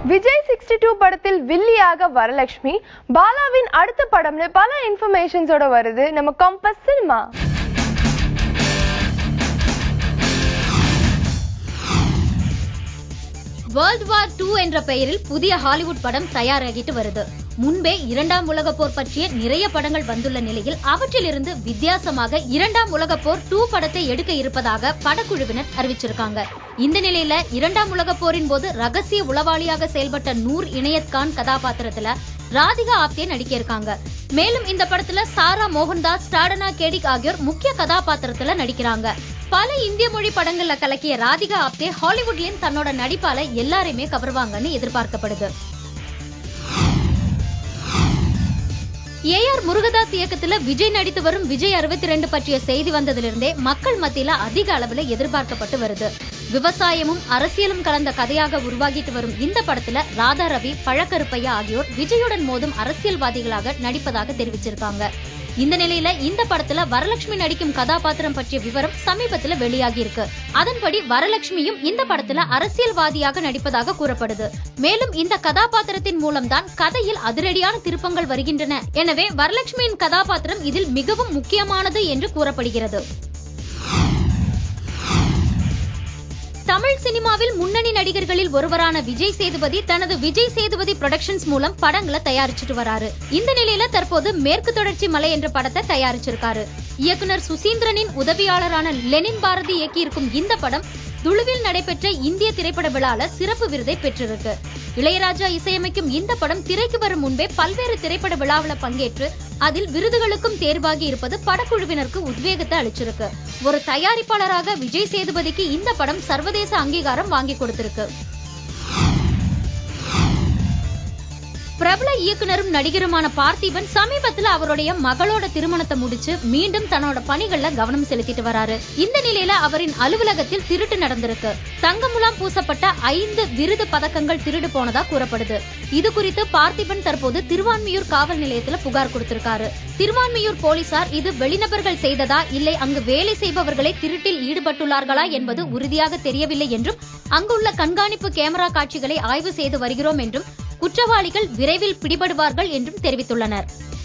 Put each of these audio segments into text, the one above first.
Vijay sixty two படத்தில் வில்லியாக வரலட்சுமி பாலாவின் அடுத்த படம்னு பல இன்ஃபர்மேஷன்ஸோட வருது நம்ம கம்பஸ் சினிமா வேர்ல்ட் வார் டூ என்ற பெயரில் புதிய ஹாலிவுட் படம் தயாராகிட்டு வருது முன்பே இரண்டாம் உலகப் போர் பற்றிய நிறைய படங்கள் வந்துள்ள நிலையில் அவற்றிலிருந்து வித்தியாசமாக இரண்டாம் உலகப் போர் டூ படத்தை எடுக்க இருப்பதாக படக்குழுவினர் அறிவிச்சிருக்காங்க இந்த நிலையில இரண்டாம் உலகப் போரின் போது ரகசிய உளவாளியாக செயல்பட்ட நூர் இணையத் கான் கதாபாத்திரத்துல ராதிகா ஆப்தே நடிக்க இருக்காங்க மேலும் இந்த படத்துல சாரா மோகன்தாஸ் ஸ்டாடனா கேடிக் ஆகியோர் முக்கிய கதாபாத்திரத்துல நடிக்கிறாங்க பல இந்திய மொழி படங்கள்ல கலக்கிய ராதிகா ஆப்தே ஹாலிவுட்லயும் தன்னோட நடிப்பால எல்லாரையுமே கவர்வாங்கன்னு எதிர்பார்க்கப்படுது ஏ ஆர் முருகதாஸ் இயக்கத்துல விஜய் நடித்து வரும் விஜய் அறுபத்தி ரெண்டு பற்றிய செய்தி வந்ததிலிருந்தே மக்கள் மத்தியில அதிக அளவுல எதிர்பார்க்கப்பட்டு வருது விவசாயமும் அரசியலும் கலந்த கதையாக உருவாகிட்டு வரும் இந்த படத்துல ராதா ரவி பழக்கருப்பையா ஆகியோர் விஜயுடன் மோதும் அரசியல்வாதிகளாக நடிப்பதாக தெரிவிச்சிருக்காங்க இந்த நிலையில இந்த படத்துல வரலட்சுமி நடிக்கும் கதாபாத்திரம் பற்றிய விவரம் சமீபத்துல வெளியாகி இருக்கு அதன்படி வரலட்சுமியும் இந்த படத்துல அரசியல்வாதியாக நடிப்பதாக கூறப்படுது மேலும் இந்த கதாபாத்திரத்தின் மூலம்தான் கதையில் அதிரடியான திருப்பங்கள் வருகின்றன எனவே வரலட்சுமியின் கதாபாத்திரம் இதில் மிகவும் முக்கியமானது என்று கூறப்படுகிறது தமிழ் சினிமாவில் முன்னணி நடிகர்களில் ஒருவரான விஜய் சேதுபதி தனது விஜய் சேதுபதி புரொடக்ஷன்ஸ் மூலம் படங்களை தயாரிச்சுட்டு வராரு இந்த நிலையில தற்போது மேற்கு தொடர்ச்சி மலை என்ற படத்தை தயாரிச்சிருக்காரு இயக்குனர் சுசீந்திரனின் உதவியாளரான லெனின் பாரதி இயக்கியிருக்கும் இந்த படம் துளுவில் நடைபெற்ற இந்திய திரைப்பட விழால சிறப்பு விருதை பெற்றிருக்கு இளையராஜா இசையமைக்கும் இந்த படம் திரைக்கு வரும் முன்பே பல்வேறு திரைப்பட விழாவில் பங்கேற்று அதில் விருதுகளுக்கும் தேர்வாகி இருப்பது படக்குழுவினருக்கு உத்வேகத்தை அளிச்சிருக்கு ஒரு தயாரிப்பாளராக விஜய் சேதுபதிக்கு இந்த படம் சர்வதேச அங்கீகாரம் வாங்கி கொடுத்திருக்கு பிரபல இயக்குனரும் நடிகருமான பார்த்திபன் சமீபத்துல அவருடைய மகளோட திருமணத்தை முடிச்சு மீண்டும் தன்னோட பணிகள்ல கவனம் செலுத்திட்டு வராரு இந்த நிலையில அவரின் அலுவலகத்தில் திருட்டு நடந்திருக்கு தங்கமுலாம் பூசப்பட்ட ஐந்து விருது பதக்கங்கள் திருடு போனதா கூறப்படுது இது குறித்து பார்த்திபன் தற்போது திருவான்மியூர் காவல் நிலையத்துல புகார் கொடுத்திருக்காரு திருவான்மியூர் போலீசார் இது வெளிநபர்கள் செய்ததா இல்லை அங்கு வேலை செய்பவர்களை திருட்டில் ஈடுபட்டுள்ளார்களா என்பது உறுதியாக தெரியவில்லை என்றும் அங்குள்ள கண்காணிப்பு கேமரா காட்சிகளை ஆய்வு செய்து வருகிறோம் என்றும் குற்றவாளிகள் விரைவில் பிடிபடுவார்கள் என்றும் தெரிவித்துள்ளனர்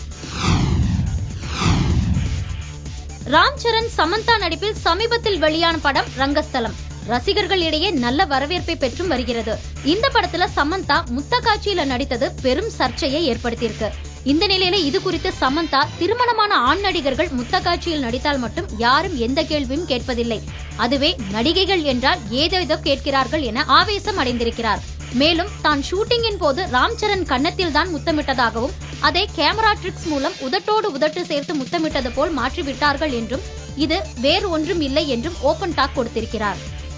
ராம் சரண் சமந்தா நடிப்பில் சமீபத்தில் வெளியான படம் ரங்கஸ்தலம் ரசிகர்கள் இடையே நல்ல வரவேற்பை பெற்றும் வருகிறது இந்த படத்துல சமந்தா முத்த காட்சியில நடித்தது பெரும் சர்ச்சையை ஏற்படுத்தியிருக்கு இந்த நிலையில இது குறித்து சமந்தா திருமணமான ஆண் நடிகர்கள் முத்த காட்சியில் நடித்தால் மட்டும் யாரும் எந்த கேள்வியும் கேட்பதில்லை அதுவே நடிகைகள் என்றால் ஏதேதோ கேட்கிறார்கள் என ஆவேசம் அடைந்திருக்கிறார் மேலும் தான் ஷூட்டிங்கின் போது ராம் சரண் கன்னத்தில் தான் முத்தமிட்டதாகவும் அதை கேமரா ட்ரிக்ஸ் மூலம் உதட்டோடு உதட்டு சேர்த்து முத்தமிட்டது போல் மாற்றிவிட்டார்கள் என்றும் இது வேறு ஒன்றும் இல்லை என்றும் ஓபன் டாக் கொடுத்திருக்கிறார்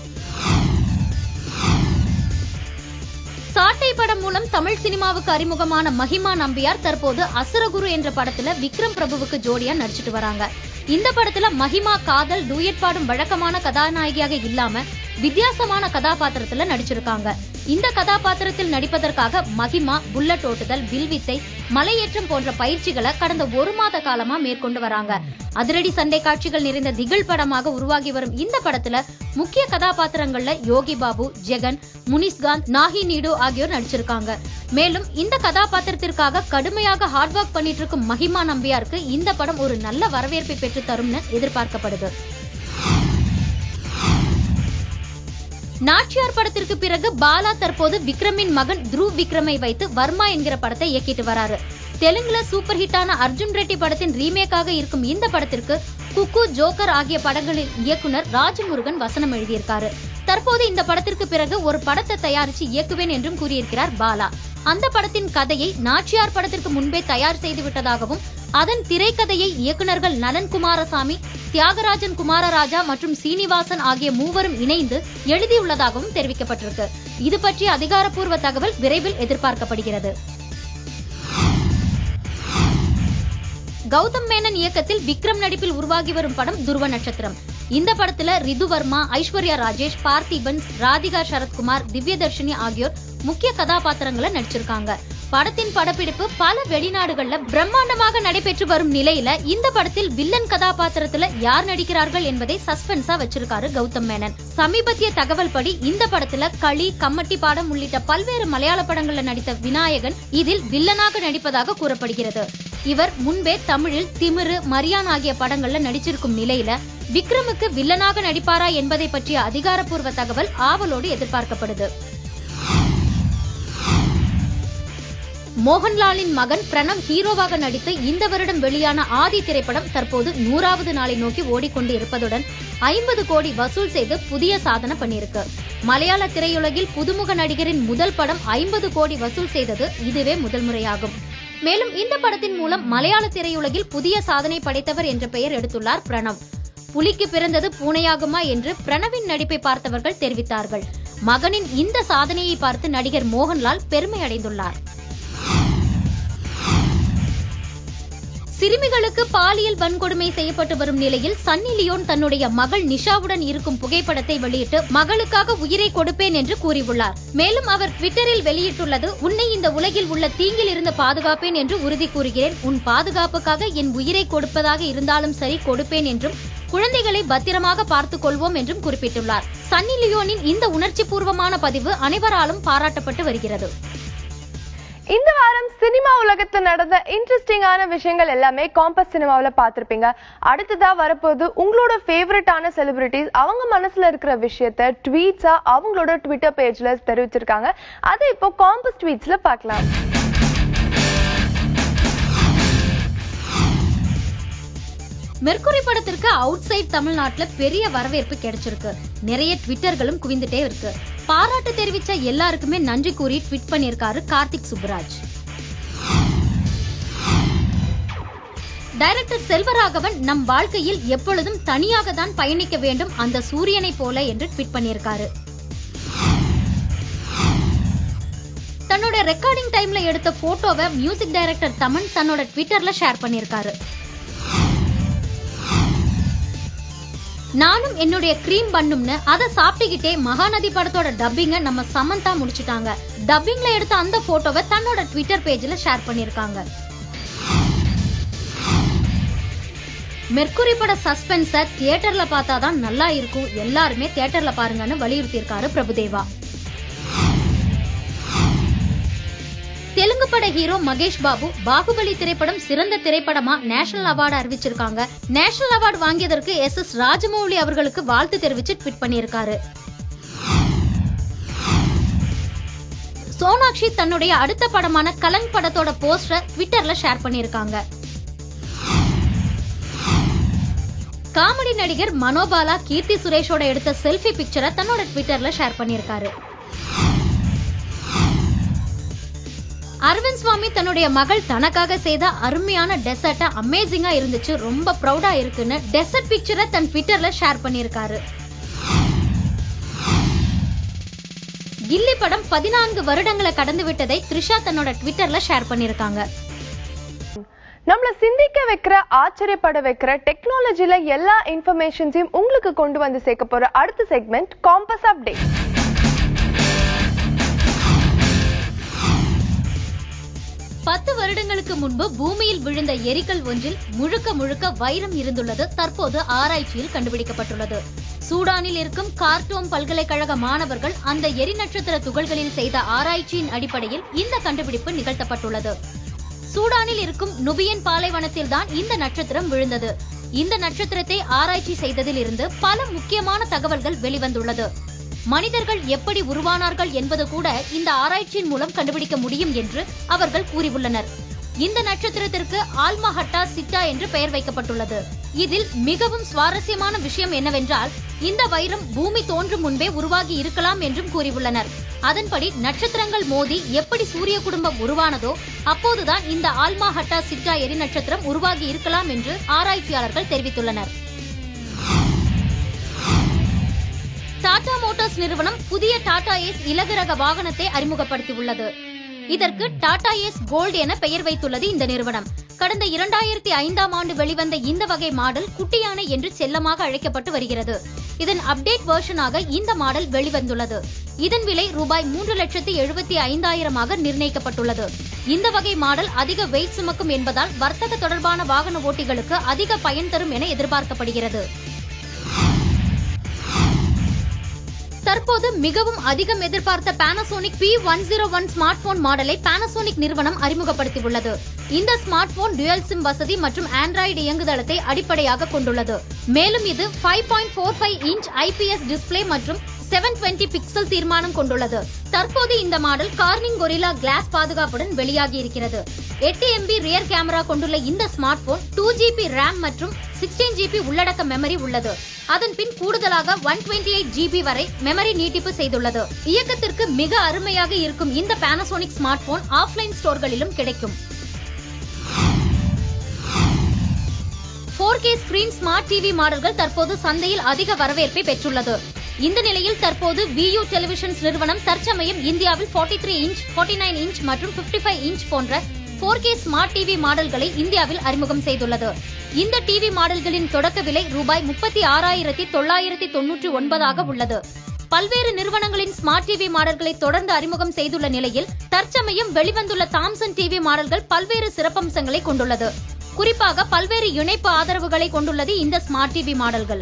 சாட்டை படம் மூலம் தமிழ் சினிமாவுக்கு அறிமுகமான மஹிமா நம்பியார் தற்போது அசுரகுரு என்ற படத்துல விக்ரம் பிரபுவுக்கு ஜோடியா நடிச்சிட்டு வராங்க இந்த படத்துல மஹிமா காதல் டூயட் பாடும் வழக்கமான கதாநாயகியாக இல்லாம வித்தியாசமான கதாபாத்திரத்துல நடிச்சிருக்காங்க இந்த கதாபாத்திரத்தில் நடிப்பதற்காக மகிமா புல்லட் ஓட்டுதல் வில்வித்தை மலையேற்றம் போன்ற பயிற்சிகளை கடந்த ஒரு மாத காலமா மேற்கொண்டு வராங்க அதிரடி சண்டை காட்சிகள் நிறைந்த திகில் படமாக உருவாகி வரும் இந்த படத்துல முக்கிய கதாபாத்திரங்கள்ல யோகி பாபு ஜெகன் முனிஸ்காந்த் நாகி நீடு ஆகியோர் நடிச்சிருக்காங்க மேலும் இந்த கதாபாத்திரத்திற்காக கடுமையாக ஹார்ட் ஒர்க் பண்ணிட்டு இருக்கும் மஹிமா நம்பியாருக்கு இந்த படம் ஒரு நல்ல வரவேற்பை பெற்று தரும்னு எதிர்பார்க்கப்படுது நாச்சியார் படத்திற்கு பிறகு பாலா தற்போது விக்ரமின் மகன் த்ருவ் விக்ரமை வைத்து வர்மா என்கிற படத்தை இயக்கிட்டு வராரு தெலுங்குல சூப்பர் ஹிட்டான அர்ஜுன் ரெட்டி படத்தின் ரீமேக்காக இருக்கும் இந்த படத்திற்கு குக்கு ஜோக்கர் ஆகிய படங்களின் இயக்குனர் ராஜமுருகன் வசனம் எழுதியிருக்காரு தற்போது இந்த படத்திற்கு பிறகு ஒரு படத்தை தயாரிச்சு இயக்குவேன் என்றும் கூறியிருக்கிறார் பாலா அந்த படத்தின் கதையை நாச்சியார் படத்திற்கு முன்பே தயார் செய்து விட்டதாகவும் அதன் திரைக்கதையை இயக்குனர்கள் நலன் குமாரசாமி தியாகராஜன் குமாரராஜா மற்றும் சீனிவாசன் ஆகிய மூவரும் இணைந்து எழுதியுள்ளதாகவும் தெரிவிக்கப்பட்டிருக்கு இது பற்றிய அதிகாரப்பூர்வ தகவல் விரைவில் எதிர்பார்க்கப்படுகிறது கௌதம் மேனன் இயக்கத்தில் விக்ரம் நடிப்பில் உருவாகி வரும் படம் துருவ நட்சத்திரம் இந்த படத்துல ரிது வர்மா ஐஸ்வர்யா ராஜேஷ் பார்த்திபன் ராதிகா சரத்குமார் திவ்யதர்ஷினி ஆகியோர் முக்கிய கதாபாத்திரங்களை நடிச்சிருக்காங்க படத்தின் படப்பிடிப்பு பல வெளிநாடுகள்ல பிரம்மாண்டமாக நடைபெற்று வரும் நிலையில இந்த படத்தில் வில்லன் கதாபாத்திரத்துல யார் நடிக்கிறார்கள் என்பதை சஸ்பென்ஸா வச்சிருக்காரு கௌதம் மேனன் சமீபத்திய தகவல் படி இந்த படத்துல களி கம்மட்டி பாடம் உள்ளிட்ட பல்வேறு மலையாள படங்கள்ல நடித்த விநாயகன் இதில் வில்லனாக நடிப்பதாக கூறப்படுகிறது இவர் முன்பே தமிழில் திமிரு மரியான் ஆகிய படங்கள்ல நடிச்சிருக்கும் நிலையில விக்ரமுக்கு வில்லனாக நடிப்பாரா என்பதை பற்றிய அதிகாரப்பூர்வ தகவல் ஆவலோடு எதிர்பார்க்கப்படுது மோகன்லாலின் மகன் பிரணவ் ஹீரோவாக நடித்து இந்த வருடம் வெளியான ஆதி திரைப்படம் தற்போது நூறாவது நாளை நோக்கி ஓடிக்கொண்டு இருப்பதுடன் ஐம்பது கோடி வசூல் செய்து புதிய சாதனை பண்ணியிருக்கு மலையாள திரையுலகில் புதுமுக நடிகரின் முதல் படம் ஐம்பது கோடி வசூல் செய்தது இதுவே முதல் முறையாகும் மேலும் இந்த படத்தின் மூலம் மலையாள திரையுலகில் புதிய சாதனை படைத்தவர் என்ற பெயர் எடுத்துள்ளார் பிரணவ் புலிக்கு பிறந்தது பூனையாகுமா என்று பிரணவின் நடிப்பை பார்த்தவர்கள் தெரிவித்தார்கள் மகனின் இந்த சாதனையை பார்த்து நடிகர் மோகன்லால் பெருமை அடைந்துள்ளார் சிறுமிகளுக்கு பாலியல் வன்கொடுமை செய்யப்பட்டு வரும் நிலையில் சன்னி லியோன் தன்னுடைய மகள் நிஷாவுடன் இருக்கும் புகைப்படத்தை வெளியிட்டு மகளுக்காக உயிரை கொடுப்பேன் என்று கூறியுள்ளார் மேலும் அவர் ட்விட்டரில் வெளியிட்டுள்ளது உன்னை இந்த உலகில் உள்ள தீங்கில் இருந்து பாதுகாப்பேன் என்று உறுதி கூறுகிறேன் உன் பாதுகாப்புக்காக என் உயிரை கொடுப்பதாக இருந்தாலும் சரி கொடுப்பேன் என்றும் குழந்தைகளை பத்திரமாக பார்த்துக் கொள்வோம் என்றும் குறிப்பிட்டுள்ளார் சன்னி லியோனின் இந்த உணர்ச்சி பூர்வமான பதிவு அனைவராலும் பாராட்டப்பட்டு வருகிறது இந்த வாரம் சினிமா உலகத்துல நடந்த இன்ட்ரெஸ்டிங்கான விஷயங்கள் எல்லாமே காம்பஸ் சினிமாவுல பார்த்திருப்பீங்க அடுத்ததா வரப்போது உங்களோட ஃபேவரட்டான செலிபிரிட்டிஸ் அவங்க மனசுல இருக்கிற விஷயத்த ட்வீட்ஸா அவங்களோட ட்விட்டர் பேஜ்ல தெரிவிச்சிருக்காங்க அதை இப்போ காம்பஸ் ட்வீட்ஸ்ல பார்க்கலாம் மெர்க்குரி படத்திற்கு அவுட் சைட் தமிழ்நாட்டுல பெரிய வரவேற்பு கிடைச்சிருக்கு நிறைய ட்விட்டர்களும் குவிந்துட்டே இருக்கு பாராட்டு தெரிவிச்ச எல்லாருக்குமே நன்றி கூறி ட்வீட் பண்ணியிருக்காரு கார்த்திக் சுப்புராஜ் டைரக்டர் செல்வராகவன் நம் வாழ்க்கையில் எப்பொழுதும் தனியாக தான் பயணிக்க வேண்டும் அந்த சூரியனை போல என்று ட்வீட் பண்ணியிருக்காரு தன்னோட ரெக்கார்டிங் டைம்ல எடுத்த போட்டோவை மியூசிக் டைரக்டர் தமன் தன்னோட ட்விட்டர்ல ஷேர் பண்ணியிருக்காரு நானும் என்னுடைய க்ரீம் பண்ணும்னு அதை சாப்பிட்டுக்கிட்டே மகாநதி படத்தோட டப்பிங்க நம்ம சமந்தா முடிச்சிட்டாங்க டப்பிங்ல எடுத்த அந்த போட்டோவை தன்னோட ட்விட்டர் பேஜ்ல ஷேர் பண்ணிருக்காங்க மெர்க்குரி பட சஸ்பென்ஸ தியேட்டர்ல பார்த்தாதான் நல்லா இருக்கும் எல்லாருமே தியேட்டர்ல பாருங்கன்னு வலியுறுத்தியிருக்காரு பிரபுதேவா தெலுங்கு பட ஹீரோ மகேஷ் பாபு பாகுபலி திரைப்படம் சிறந்த திரைப்படமா நேஷனல் அவார்டு அறிவிச்சிருக்காங்க நேஷனல் அவார்டு வாங்கியதற்கு எஸ் எஸ் ராஜமௌலி அவர்களுக்கு வாழ்த்து தெரிவிச்சு ட்வீட் பண்ணியிருக்காரு சோனாக்ஷி தன்னுடைய அடுத்த படமான கலங் படத்தோட போஸ்டரை ட்விட்டர்ல ஷேர் பண்ணியிருக்காங்க காமெடி நடிகர் மனோபாலா கீர்த்தி சுரேஷோட எடுத்த செல்ஃபி பிக்சரை தன்னோட ட்விட்டர்ல ஷேர் பண்ணியிருக்காரு அரவிந்த் சுவாமி தன்னுடைய மகள் தனக்காக செய்த அருமையான டெசர்ட்டா அமேசிங்கா இருந்துச்சு ரொம்ப ப்ரௌடா இருக்குன்னு டெசர்ட் பிக்சரை தன் ட்விட்டர்ல ஷேர் பண்ணியிருக்காரு கில்லி படம் பதினான்கு வருடங்களை கடந்து விட்டதை த்ரிஷா தன்னோட ட்விட்டர்ல ஷேர் பண்ணியிருக்காங்க நம்மள சிந்திக்க வைக்கிற ஆச்சரியப்பட வைக்கிற டெக்னாலஜில எல்லா இன்ஃபர்மேஷன்ஸையும் உங்களுக்கு கொண்டு வந்து சேர்க்க போற அடுத்த செக்மெண்ட் காம்பஸ் அப்டேட் பத்து வருடங்களுக்கு முன்பு பூமியில் விழுந்த எரிக்கல் ஒன்றில் முழுக்க முழுக்க வைரம் இருந்துள்ளது தற்போது ஆராய்ச்சியில் கண்டுபிடிக்கப்பட்டுள்ளது சூடானில் இருக்கும் கார்ட்டோம் பல்கலைக்கழக மாணவர்கள் அந்த எரி நட்சத்திர துகள்களில் செய்த ஆராய்ச்சியின் அடிப்படையில் இந்த கண்டுபிடிப்பு நிகழ்த்தப்பட்டுள்ளது சூடானில் இருக்கும் நுபியன் பாலைவனத்தில் தான் இந்த நட்சத்திரம் விழுந்தது இந்த நட்சத்திரத்தை ஆராய்ச்சி செய்ததில் இருந்து பல முக்கியமான தகவல்கள் வெளிவந்துள்ளது மனிதர்கள் எப்படி உருவானார்கள் என்பது கூட இந்த ஆராய்ச்சியின் மூலம் கண்டுபிடிக்க முடியும் என்று அவர்கள் கூறியுள்ளனர் இந்த நட்சத்திரத்திற்கு ஆல்மஹட்டா சிட்டா என்று பெயர் வைக்கப்பட்டுள்ளது இதில் மிகவும் சுவாரஸ்யமான விஷயம் என்னவென்றால் இந்த வைரம் பூமி தோன்றும் முன்பே உருவாகி இருக்கலாம் என்றும் கூறியுள்ளனர் அதன்படி நட்சத்திரங்கள் மோதி எப்படி சூரிய குடும்பம் உருவானதோ அப்போதுதான் இந்த ஆல்மா ஹட்டா சிட்டா எரி நட்சத்திரம் உருவாகி இருக்கலாம் என்று ஆராய்ச்சியாளர்கள் தெரிவித்துள்ளனர் டாடா மோட்டார்ஸ் நிறுவனம் புதிய டாடா ஏஸ் இலகு ரக வாகனத்தை அறிமுகப்படுத்தியுள்ளது இதற்கு டாடா ஏஸ் கோல்டு என பெயர் வைத்துள்ளது இந்த நிறுவனம் கடந்த இரண்டாயிரத்தி ஐந்தாம் ஆண்டு வெளிவந்த இந்த வகை மாடல் குட்டி யானை என்று செல்லமாக அழைக்கப்பட்டு வருகிறது இதன் அப்டேட் வெர்ஷனாக இந்த மாடல் வெளிவந்துள்ளது இதன் விலை ரூபாய் மூன்று லட்சத்தி எழுபத்தி ஐந்தாயிரமாக நிர்ணயிக்கப்பட்டுள்ளது இந்த வகை மாடல் அதிக வெயிட் சுமக்கும் என்பதால் வர்த்தக தொடர்பான வாகன ஓட்டிகளுக்கு அதிக பயன் தரும் என எதிர்பார்க்கப்படுகிறது தற்போது மிகவும் அதிகம் எதிர்பார்த்த Panasonic P one zero one smart phone மாடலை பானாசோனிக் நிறுவனம் அறிமுகப்படுத்தியுள்ளது இந்த ஸ்மார்ட் போன் டுயல் சிம் வசதி மற்றும் ஆண்ட்ராய்டு இயங்குதளத்தை அடிப்படையாக கொண்டுள்ளது மேலும் இது five point four five inch IPS display மற்றும் செவன் டுவெண்ட்டி பிக்சல் தீர்மானம் கொண்டுள்ளது தற்போது இந்த மாடல் கார்னிங் கொரில்லா கிளாஸ் பாதுகாப்புடன் வெளியாகி இருக்கிறது எட்டு எம்பி ரியர் கேமரா கொண்டுள்ள இந்த smart phone two GB RAM மற்றும் சிக்ஸ்டீன் ஜிபி உள்ளடக்க மெமரி உள்ளது அதன் பின் கூடுதலாக ஒன் டுவெண்ட்டி எயிட் ஜிபி வரை மெமரி நீட்டிப்பு செய்துள்ளது இயக்கத்திற்கு மிக அருமையாக இருக்கும் இந்த பானாசோனிக் ஸ்மார்ட் போன் ஆஃப்லைன் ஸ்டோர்களிலும் கிடைக்கும் 4K ஸ்கிரீன் ஸ்மார்ட் டிவி மாடல்கள் தற்போது சந்தையில் அதிக வரவேற்பை பெற்றுள்ளது இந்த நிலையில் தற்போது வியூ டெலிவிஷன்ஸ் நிறுவனம் தற்சமயம் இந்தியாவில் 43 த்ரீ இன்ச் 49 இன்ச் மற்றும் 55 ஃபைவ் இன்ச் போன்ற 4K ஸ்மார்ட் டிவி மாடல்களை இந்தியாவில் அறிமுகம் செய்துள்ளது இந்த டிவி மாடல்களின் தொடக்க விலை ரூபாய் முப்பத்தி ஆறாயிரத்தி தொள்ளாயிரத்தி தொன்னூற்றி ஒன்பதாக உள்ளது பல்வேறு நிறுவனங்களின் ஸ்மார்ட் டிவி மாடல்களை தொடர்ந்து அறிமுகம் செய்துள்ள நிலையில் தற்சமயம் வெளிவந்துள்ள தாம்சன் டிவி மாடல்கள் பல்வேறு சிறப்பம்சங்களை கொண்டுள்ளது குறிப்பாக பல்வேறு இணைப்பு ஆதரவுகளை கொண்டுள்ளது இந்த ஸ்மார்ட் டிவி மாடல்கள்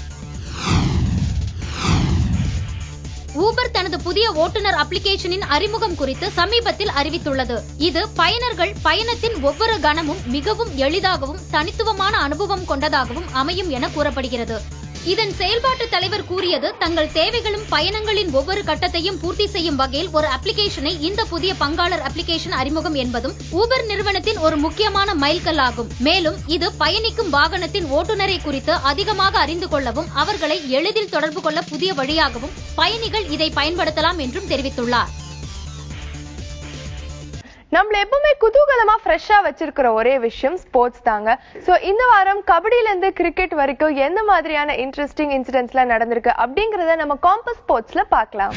ஊபர் தனது புதிய ஓட்டுநர் அப்ளிகேஷனின் அறிமுகம் குறித்து சமீபத்தில் அறிவித்துள்ளது இது பயனர்கள் பயணத்தின் ஒவ்வொரு கணமும் மிகவும் எளிதாகவும் தனித்துவமான அனுபவம் கொண்டதாகவும் அமையும் என கூறப்படுகிறது இதன் செயல்பாட்டு தலைவர் கூறியது தங்கள் தேவைகளும் பயணங்களின் ஒவ்வொரு கட்டத்தையும் பூர்த்தி செய்யும் வகையில் ஒரு அப்ளிகேஷனை இந்த புதிய பங்காளர் அப்ளிகேஷன் அறிமுகம் என்பதும் ஊபர் நிறுவனத்தின் ஒரு முக்கியமான மைல்கல் ஆகும் மேலும் இது பயணிக்கும் வாகனத்தின் ஓட்டுநரை குறித்து அதிகமாக அறிந்து கொள்ளவும் அவர்களை எளிதில் தொடர்பு கொள்ள புதிய வழியாகவும் பயணிகள் இதை பயன்படுத்தலாம் என்றும் தெரிவித்துள்ளார் நம்மள எப்பவுமே குதூகலமா ஃப்ரெஷ்ஷா வச்சிருக்கிற ஒரே விஷயம் ஸ்போர்ட்ஸ் தாங்க சோ இந்த வாரம் கபடியில இருந்து கிரிக்கெட் வரைக்கும் எந்த மாதிரியான இன்ட்ரெஸ்டிங் இன்சிடென்ட்ஸ்லாம் நடந்திருக்கு அப்படிங்கறத நம்ம காம்பஸ் ஸ்போர்ட்ஸ்ல பார்க்கலாம்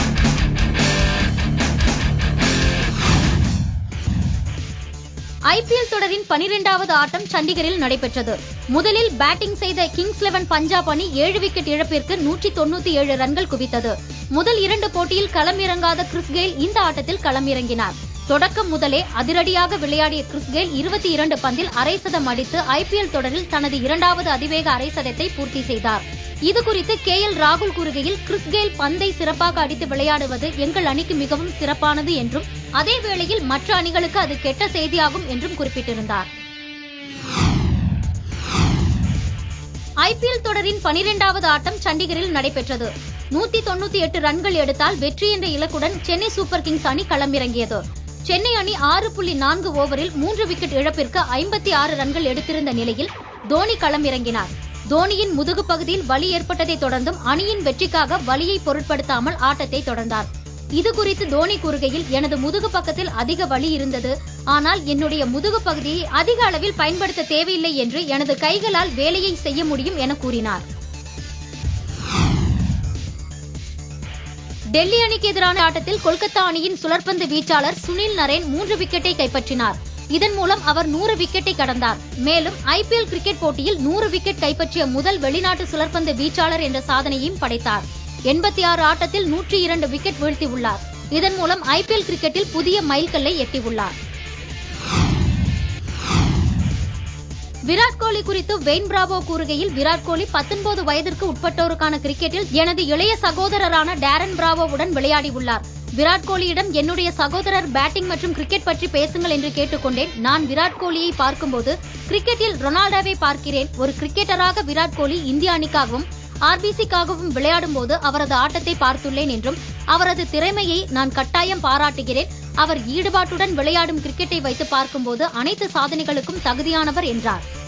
ஐபிஎல் தொடரின் பனிரெண்டாவது ஆட்டம் சண்டிகரில் நடைபெற்றது முதலில் பேட்டிங் செய்த கிங்ஸ் லெவன் பஞ்சாப் அணி ஏழு விக்கெட் இழப்பிற்கு நூற்றி தொண்ணூத்தி ஏழு ரன்கள் குவித்தது முதல் இரண்டு போட்டியில் களமிறங்காத கிறிஸ் கெயில் இந்த ஆட்டத்தில் களமிறங்கினார் தொடக்கம் முதலே அதிரடியாக விளையாடிய கிறிஸ் கெயில் இருபத்தி இரண்டு பந்தில் அரை சதம் அடித்து ஐபிஎல் தொடரில் தனது இரண்டாவது அதிவேக அரை சதத்தை பூர்த்தி செய்தார் இது குறித்து கே எல் ராகுல் கூறுகையில் கிறிஸ் கெயில் பந்தை சிறப்பாக அடித்து விளையாடுவது எங்கள் அணிக்கு மிகவும் சிறப்பானது என்றும் அதே வேளையில் மற்ற அணிகளுக்கு அது கெட்ட செய்தியாகும் என்றும் குறிப்பிட்டிருந்தார் ஐபிஎல் தொடரின் பனிரெண்டாவது ஆட்டம் சண்டிகரில் நடைபெற்றது நூத்தி தொண்ணூத்தி எட்டு ரன்கள் எடுத்தால் வெற்றி என்ற இலக்குடன் சென்னை சூப்பர் கிங்ஸ் அணி களமிறங்கியது சென்னை அணி ஆறு புள்ளி நான்கு ஓவரில் மூன்று விக்கெட் இழப்பிற்கு ஐம்பத்தி ஆறு ரன்கள் எடுத்திருந்த நிலையில் தோனி களமிறங்கினார் தோனியின் முதுகு பகுதியில் வலி ஏற்பட்டதை தொடர்ந்தும் அணியின் வெற்றிக்காக வலியை பொருட்படுத்தாமல் ஆட்டத்தை தொடர்ந்தார் இது குறித்து தோனி கூறுகையில் எனது முதுகு பக்கத்தில் அதிக வலி இருந்தது ஆனால் என்னுடைய முதுகு பகுதியை அதிக அளவில் பயன்படுத்த தேவையில்லை என்று எனது கைகளால் வேலையை செய்ய முடியும் என கூறினார் டெல்லி அணிக்கு எதிரான ஆட்டத்தில் கொல்கத்தா அணியின் சுழற்பந்து வீச்சாளர் சுனில் நரேன் மூன்று விக்கெட்டை கைப்பற்றினார் இதன் மூலம் அவர் நூறு விக்கெட்டை கடந்தார் மேலும் ஐபிஎல் கிரிக்கெட் போட்டியில் நூறு விக்கெட் கைப்பற்றிய முதல் வெளிநாட்டு சுழற்பந்து வீச்சாளர் என்ற சாதனையையும் படைத்தார் எண்பத்தி ஆறு ஆட்டத்தில் நூற்றி இரண்டு விக்கெட் வீழ்த்தியுள்ளார் இதன் மூலம் ஐபிஎல் கிரிக்கெட்டில் புதிய மைல்கல்லை எட்டியுள்ளார் விராட் கோலி குறித்து வெயின் பிராவோ கூறுகையில் விராட் கோலி 19 வயதிற்கு உட்பட்டோருக்கான கிரிக்கெட்டில் எனது இளைய சகோதரரான டேரன் பிராவோவுடன் விளையாடியுள்ளார் விராட் கோலியிடம் என்னுடைய சகோதரர் பேட்டிங் மற்றும் கிரிக்கெட் பற்றி பேசுங்கள் என்று கேட்டுக்கொண்டேன் நான் விராட் கோலியை பார்க்கும்போது கிரிக்கெட்டில் ரொனால்டோவை பார்க்கிறேன் ஒரு கிரிக்கெட்டராக விராட் கோலி இந்திய அணிக்காகவும் ஆர்பிசிக்காகவும் விளையாடும் போது அவரது ஆட்டத்தை பார்த்துள்ளேன் என்றும் அவரது திறமையை நான் கட்டாயம் பாராட்டுகிறேன் அவர் ஈடுபாட்டுடன் விளையாடும் கிரிக்கெட்டை வைத்து பார்க்கும்போது அனைத்து சாதனைகளுக்கும் தகுதியானவர் என்றார்